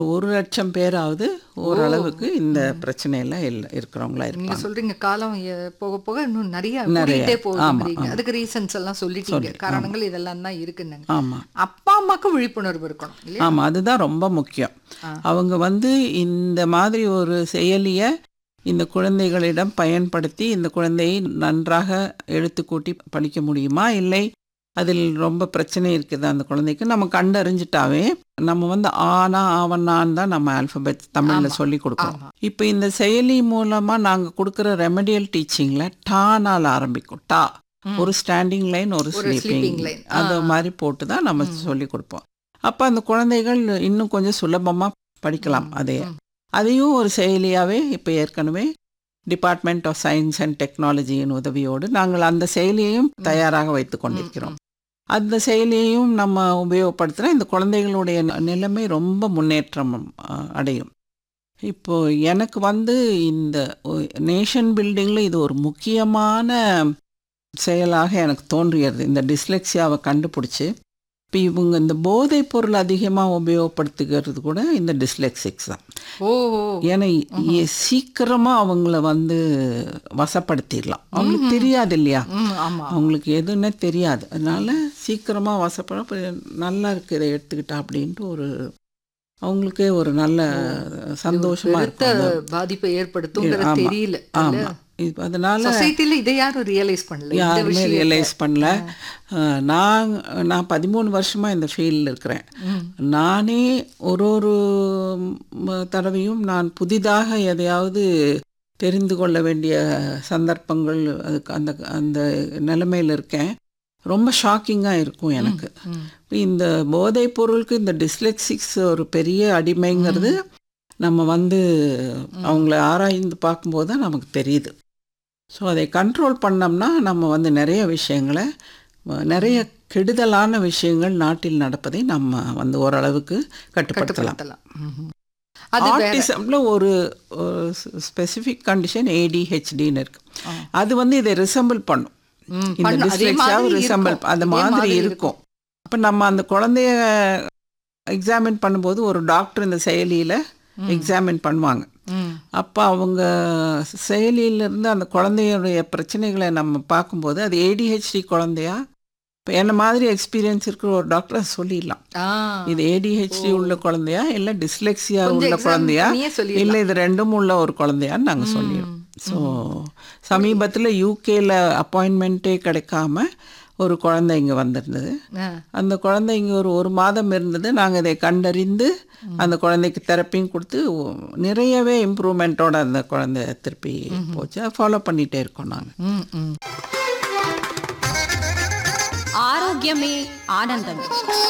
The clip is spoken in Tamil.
ஒரு லட்சம் பேராவது ஓரளவுக்கு இந்த பிரச்சனையில இல்ல இருக்கிறவங்களா நீங்க இருப்பாங்க சொல்றீங்க காலம் எ- போக போக இன்னும் நிறைய நிறைய. கூடிட்டே ஆமா, போகுதுங்கிறீங்க அதுக்கு ரீசன்ஸ் எல்லாம் சொல்லிட்டீங்க சொல்லி, காரணங்கள் இதெல்லாம் தான் இருக்குன்னு ஆமா அப்பா அம்மாக்கு விழிப்புணர்வு இருக்கணும் இல்லையா ஆமா அதுதான் ரொம்ப முக்கியம் ஆ. அவங்க வந்து இந்த மாதிரி ஒரு செயலியை இந்த குழந்தைகளிடம் பயன்படுத்தி இந்த குழந்தையை நன்றாக எழுத்து கூட்டி படிக்க முடியுமா இல்லை அதில் ரொம்ப பிரச்சனை இருக்குது அந்த குழந்தைக்கு நம்ம கண்டறிஞ்சிட்டாவே நம்ம வந்து ஆனா ஆவண்ணான்னு தான் நம்ம ஆல்பபெட் தமிழில் ஆமா. சொல்லி கொடுக்கணும் ஆமா இப்போ இந்த செயலி மூலமா நாங்க கொடுக்குற ரெமடியல் டீச்சிங்ல டானால் ஆரம்பிக்கும் டா ம். ஒரு ஸ்டாண்டிங் லைன் ஒரு ஒரு sleeping ஸ்லீப்பிங் line. அந்த ஆ. மாதிரி போட்டு தான் நம்ம சொல்லி கொடுப்போம் அப்போ அந்த குழந்தைகள் இன்னும் கொஞ்சம் சுலபமா படிக்கலாம் ம், அதையே ம். அதையும் ஒரு செயலியாவே இப்போ ஏற்கனவே டிபார்ட்மெண்ட் ஆஃப் சயின்ஸ் அண்ட் டெக்னாலஜியின் உதவியோடு நாங்கள் அந்த செயலியையும் தயாராக வைத்து கொண்டிருக்கிறோம் அந்த செயலியையும் நம்ம உபயோகப்படுத்தினா இந்த குழந்தைகளுடைய ந- நிலைமை ரொம்ப முன்னேற்றம் அ, அடையும் இப்போ எனக்கு வந்து இந்த நேஷன் பில்டிங்கில் இது ஒரு முக்கியமான செயலாக எனக்கு தோன்றியது இந்த டிஸ்லெக்ஸியாவை கண்டுபிடிச்சி இப்போ இவங்க இந்த போதைப் பொருள் அதிகமாக உபயோகப்படுத்துகிறது கூட இந்த டிஸ்லெக்சிக்ஸ் தான் ஓ ஓ. ஏன்னா இ- சீக்கிரமா அவங்கள வந்து வசப்படுத்திடலாம் அவங்களுக்கு தெரியாது இல்லையா ம், ஆமா அவங்களுக்கு எதுன்னே தெரியாது அதனால சீக்கிரமா வசப்பட அப்ப நல்லா இருக்கு இதை எடுத்துக்கிட்டா அப்படின்ட்டு ஒரு அவங்களுக்கே ஒரு நல்ல சந்தோஷமா பெருத்த இருக்கும் அந்த- பாதிப்பை ஏற்படுத்துங்கிறது ஆமா. தெரியல ஆமா இது அதனால சொசைட்டில இதை யாரும் ரியலைஸ் பண்ணல இந்த யாருமே விஷயத்தை. ரியலைஸ் பண்ணல அஹ், நான் நான் பதிமூணு வருஷமா இந்த ஃபீல்டில் இருக்கிறேன் ம். நானே ஒரு ஒரு ம- தடவையும் நான் புதிதாக எதையாவது தெரிந்து கொள்ள வேண்டிய சந்தர்ப்பங்கள் அதுக்கு அந்த அந்த நிலைமையில் இருக்கேன் ரொம்ப ஷாக்கிங்காக இருக்கும் எனக்கு ம். இந்த போதைப் பொருளுக்கு இந்த டிஸ்லெக்சிக்ஸ் ஒரு பெரிய அடிமைங்கிறது நம்ம வந்து அவங்கள ஆராய்ந்து பார்க்கும்போது தான் நமக்கு தெரியுது ஸோ அதை கண்ட்ரோல் பண்ணோம்னா நம்ம வந்து நிறைய விஷயங்களை அஹ், நிறைய கெடுதலான விஷயங்கள் நாட்டில் நடப்பதை நம்ம வந்து ஓரளவுக்கு கட்டுப்படுத்தலாம் கட்டுப்படுத்தலாம் ம்ஹும். அது வேற ஆட்டிசம்ல ஒரு ஸ்பெசிஃபிக் கண்டிஷன் ஏடிஹெச்டின்னு இருக்கு ஆ. அது வந்து இதை ரிசம்பிள் பண்ணும் ம், இந்த பண்ண- அதே டிஸ்லெக்ஸியாவை மாதிரி ரிசம்பிள் இருக்கும். அந்த இதே மாதிரி இருக்கும் அப்போ நம்ம அந்த குழந்தைய எக்ஸாமின் பண்ணும்போது ஒரு டாக்டர் இந்த செயலியில் எக்ஸாமின் பண்ணுவாங்க ம். அப்போ அவங்க செயலியிலிருந்து அந்த குழந்தையுடைய பிரச்சனைகளை நம்ம பார்க்கும்போது அது ஏடிஹெச்டி குழந்தையா இப்போ என்ன மாதிரி எக்ஸ்பீரியன்ஸ் இருக்கிற ஒரு டாக்டர் சொல்லிடலாம் ஆ. இது ஏடிஹெச்டி உள்ள குழந்தையா இல்லை டிஸ்லெக்ஸியா கொஞ்சம் உள்ள exam குழந்தையா பண்ணியே சொல்லிடலாம். இல்லை இது ரெண்டும் உள்ள ஒரு குழந்தையான்னு நாங்கள் சொல்லிடுவோம் ஸோ சமீபத்தில் யூகேல அப்பாயின்மெண்ட்டே கிடைக்காம ஒரு குழந்தை இங்கே வந்திருந்தது ஆ. அந்த குழந்தை இங்கே ஒரு ஒரு மாதம் இருந்தது நாங்கள் இதை கண்டறிந்து அந்த குழந்தைக்கு தெரப்பியும் கொடுத்து ஒ- நிறையவே இம்ப்ரூவ்மெண்ட்டோட அந்த குழந்தை திருப்பி போச்சு ஃபாலோ பண்ணிகிட்டே இருக்கோம் நாங்கள் ம், ம். ஆரோக்கியமே ஆனந்தம்